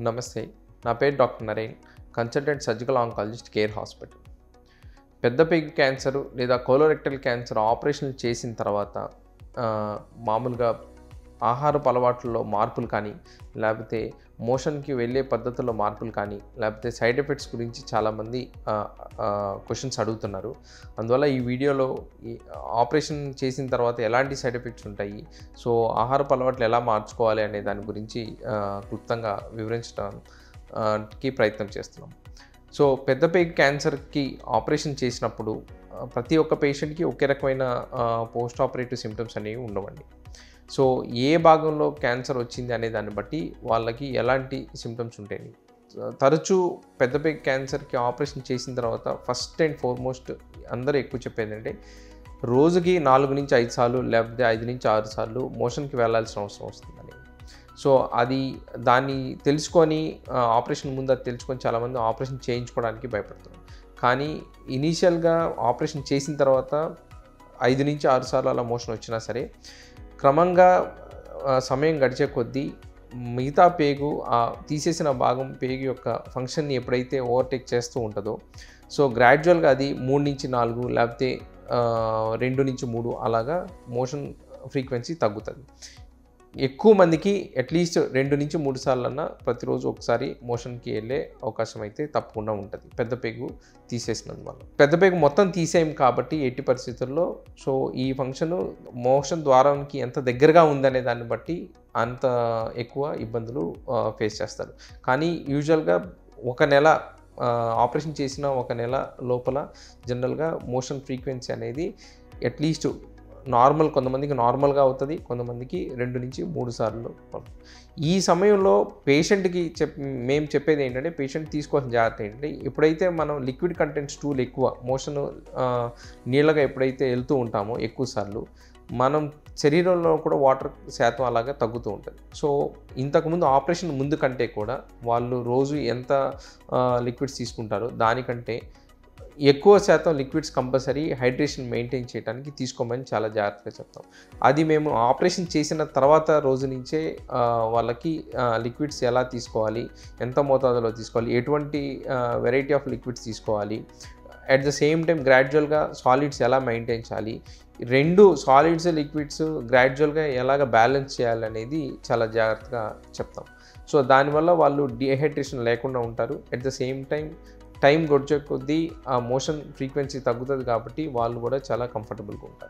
నమస్తే నా పేరు doctor Naren consultant surgical oncologist Care hospital పెద్ద పెగ్ క్యాన్సర్ లేదా కోలోరెక్టల్ క్యాన్సర్ ఆపరేషన్ చేసిన తర్వాత ఆ, మామూలుగా ఆహారపు అలవాట్లలో మార్పులు కానీ లేకపోతే మోషన్కి వెళ్ళే పద్ధతుల్లో మార్పులు కానీ లేకపోతే సైడ్ ఎఫెక్ట్స్ గురించి చాలామంది క్వశ్చన్స్ అడుగుతున్నారు అందువల్ల ఈ వీడియోలో ఈ ఆపరేషన్ చేసిన తర్వాత ఎలాంటి సైడ్ ఎఫెక్ట్స్ ఉంటాయి సో ఆహారపు అలవాట్లు ఎలా మార్చుకోవాలి అనే దాని గురించి ఆ, క్లుప్తంగా వివరించడానికి ప్రయత్నం చేస్తున్నాం సో పెద్ద పేగు క్యాన్సర్కి ఆపరేషన్ చేసినప్పుడు ఆ, ప్రతి ఒక్క పేషెంట్కి ఒకే రకమైన పోస్ట్ ఆపరేటివ్ సిమ్టమ్స్ అనేవి ఉండవండి సో ఏ భాగంలో క్యాన్సర్ వచ్చింది అనే దాన్ని బట్టి వాళ్ళకి ఎలాంటి సిమ్టమ్స్ ఉంటాయి తరచూ పెద్ద పేగు క్యాన్సర్కి ఆపరేషన్ చేసిన తర్వాత ఫస్ట్ అండ్ ఫార్మోస్ట్ అందరూ ఎక్కువ చెప్పేది అంటే రోజుకి నాలుగు నుంచి ఐదు సార్లు లేకపోతే ఐదు నుంచి ఆరు సార్లు మోషన్కి వెళ్ళాల్సిన అవసరం వస్తుందని సో అది దాన్ని తెలుసుకొని ఆ, ఆపరేషన్ ముందు అది తెలుసుకొని చాలామంది ఆపరేషన్ చేయించుకోవడానికి భయపడుతున్నారు కానీ ఇనీషియల్గా ఆపరేషన్ చేసిన తర్వాత ఐదు నుంచి ఆరు సార్లు అలా మోషన్ వచ్చినా సరే క్రమంగా ఆ, సమయం గడిచే కొద్దీ మిగతా పేగు ఆ తీసేసిన భాగం పేగు యొక్క ఫంక్షన్ని ఎప్పుడైతే ఓవర్టేక్ చేస్తూ ఉంటుందో సో గ్రాడ్యువల్గా అది మూడు నుంచి నాలుగు లేకపోతే ఆ, రెండు నుంచి మూడు అలాగా మోషన్ ఫ్రీక్వెన్సీ తగ్గుతుంది ఎక్కువ మందికి అట్లీస్ట్ రెండు నుంచి మూడు సార్లు అన్న ప్రతిరోజు ఒకసారి మోషన్కి వెళ్ళే అవకాశం అయితే తప్పకుండా ఉంటుంది పెద్ద పేగు తీసేసినందువల్ల పెద్ద పేగు మొత్తం తీసేయం కాబట్టి ఎట్టి పరిస్థితుల్లో సో ఈ ఫంక్షన్ మోషన్ ద్వారానికి ఎంత దగ్గరగా ఉందనే దాన్ని బట్టి అంత ఎక్కువ ఇబ్బందులు ఫేస్ చేస్తారు కానీ యూజువల్గా ఒక నెల ఆ, ఆపరేషన్ చేసిన ఒక నెల లోపల జనరల్గా మోషన్ ఫ్రీక్వెన్సీ అనేది అట్లీస్ట్ నార్మల్ కొంతమందికి నార్మల్గా అవుతుంది కొంతమందికి రెండు నుంచి మూడు సార్లు ఈ సమయంలో పేషెంట్కి చెప్ మేము చెప్పేది ఏంటంటే పేషెంట్ తీసుకోవాల్సిన జాగ్రత్త ఏంటంటే ఎప్పుడైతే మనం లిక్విడ్ కంటెంట్ స్టూల్ ఎక్కువ మోషన్ నీళ్ళగా ఎప్పుడైతే వెళ్తూ ఉంటామో ఎక్కువ సార్లు మనం శరీరంలో కూడా వాటర్ శాతం అలాగా తగ్గుతూ ఉంటుంది సో ఇంతకుముందు ఆపరేషన్ ముందు కంటే కూడా వాళ్ళు రోజు ఎంత లిక్విడ్స్ తీసుకుంటారో దానికంటే ఎక్కువ శాతం లిక్విడ్స్ కంపల్సరీ హైడ్రేషన్ మెయింటైన్ చేయడానికి తీసుకోమని చాలా జాగ్రత్తగా చెప్తాం అది మేము ఆపరేషన్ చేసిన తర్వాత రోజు నుంచే ఆ, వాళ్ళకి లిక్విడ్స్ ఎలా తీసుకోవాలి ఎంత మోతాదులో తీసుకోవాలి ఎటువంటి వెరైటీ ఆఫ్ లిక్విడ్స్ తీసుకోవాలి అట్ ద సేమ్ టైం గ్రాడ్యువల్గా సాలిడ్స్ ఎలా మెయింటైన్ చేయాలి రెండు సాలిడ్స్ లిక్విడ్స్ గ్రాడ్యువల్గా ఎలాగ బ్యాలెన్స్ చేయాలనేది చాలా జాగ్రత్తగా చెప్తాం సో దానివల్ల వాళ్ళు డిహైడ్రేషన్ లేకుండా ఉంటారు at the same time time గడిచే కొద్దీ ఆ మోషన్ ఫ్రీక్వెన్సీ తగ్గుతుంది కాబట్టి వాళ్ళు కూడా చాలా కంఫర్టబుల్గా ఉంటారు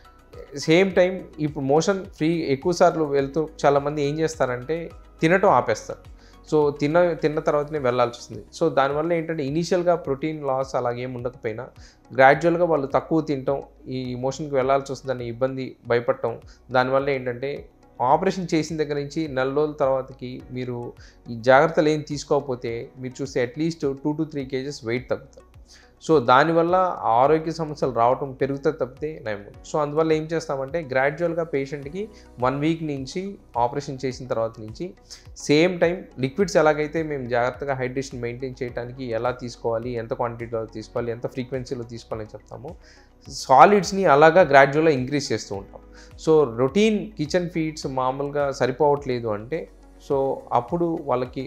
సేమ్ టైం ఇప్పుడు మోషన్ ఫ్రీ ఎక్కువ సార్లు వెళ్తూ చాలామంది ఏం చేస్తారంటే తినటం ఆపేస్తారు సో తిన్న తిన్న తర్వాతనే వెళ్ళాల్సి వస్తుంది సో దానివల్ల ఏంటంటే ఇనీషియల్గా ప్రోటీన్ లాస్ అలాగేం ఉండకపోయినా గ్రాడ్యువల్గా వాళ్ళు తక్కువ తినటం ఈ మోషన్కి వెళ్ళాల్సి వస్తుందని ఇబ్బంది భయపడటం దానివల్ల ఏంటంటే ఆపరేషన్ చేసిన దగ్గర నుంచి నెల రోజుల తర్వాతకి మీరు ఈ జాగ్రత్తలు ఏం తీసుకోకపోతే మీరు చూస్తే at least two to three kgs weight తగ్గుతారు సో దానివల్ల ఆరోగ్య సమస్యలు రావటం పెరుగుతుంది తప్పితే నయం సో అందువల్ల ఏం చేస్తామంటే గ్రాడ్యువల్గా పేషెంట్కి వన్ వీక్ నుంచి ఆపరేషన్ చేసిన తర్వాత నుంచి సేమ్ టైం లిక్విడ్స్ ఎలాగైతే మేము జాగ్రత్తగా హైడ్రేషన్ మెయింటైన్ చేయడానికి ఎలా తీసుకోవాలి ఎంత క్వాంటిటీలో తీసుకోవాలి ఎంత ఫ్రీక్వెన్సీలో తీసుకోవాలని చెప్తాము సాలిడ్స్ని అలాగా గ్రాడ్యువల్గా ఇంక్రీజ్ చేస్తూ ఉంటాం సో రొటీన్ కిచెన్ ఫీడ్స్ మామూలుగా సరిపోవట్లేదు అంటే సో అప్పుడు వాళ్ళకి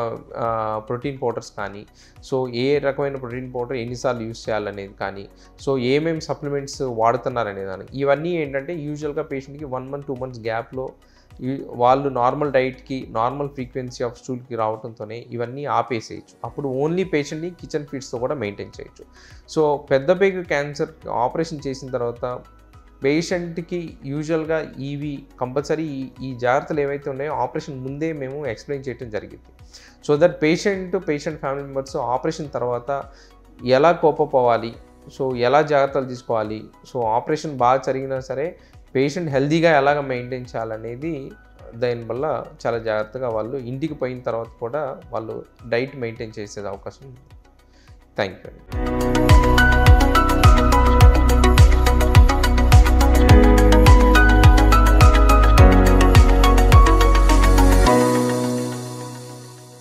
ప్రోటీన్ పౌడర్స్ కానీ సో ఏ రకమైన ప్రోటీన్ పౌడర్ ఎన్నిసార్లు యూస్ చేయాలనేది కానీ సో ఏమేమి సప్లిమెంట్స్ వాడుతున్నారనే దాని ఇవన్నీ ఏంటంటే యూజువల్గా పేషెంట్కి వన్ మంత్ టూ మంత్స్ గ్యాప్లో ఈ- వాళ్ళు నార్మల్ డైట్కి నార్మల్ ఫ్రీక్వెన్సీ ఆఫ్ స్టూల్కి రావడంతోనే ఇవన్నీ ఆపేసేయచ్చు అప్పుడు ఓన్లీ పేషెంట్ని కిచెన్ ఫీడ్స్తో కూడా మెయింటైన్ చేయొచ్చు సో పెద్ద పేగు క్యాన్సర్ ఆపరేషన్ చేసిన తర్వాత పేషెంట్కి యూజువల్గా ఇవి కంపల్సరీ ఈ ఈ జాగ్రత్తలు ఏవైతే ఉన్నాయో ఆపరేషన్ ముందే మేము ఎక్స్ప్లెయిన్ చేయడం జరిగింది so that patient patient family members operation తర్వాత ఎలా కోపపోవాలి సో ఎలా జాగ్రత్తలు తీసుకోవాలి సో ఆపరేషన్ బాగా జరిగినా సరే పేషెంట్ హెల్దీగా ఎలాగ మెయింటైన్ చేయాలనేది దానివల్ల చాలా జాగ్రత్తగా వాళ్ళు ఇంటికి పోయిన తర్వాత కూడా వాళ్ళు డైట్ మెయింటైన్ చేసే అవకాశం ఉంది థ్యాంక్ యూ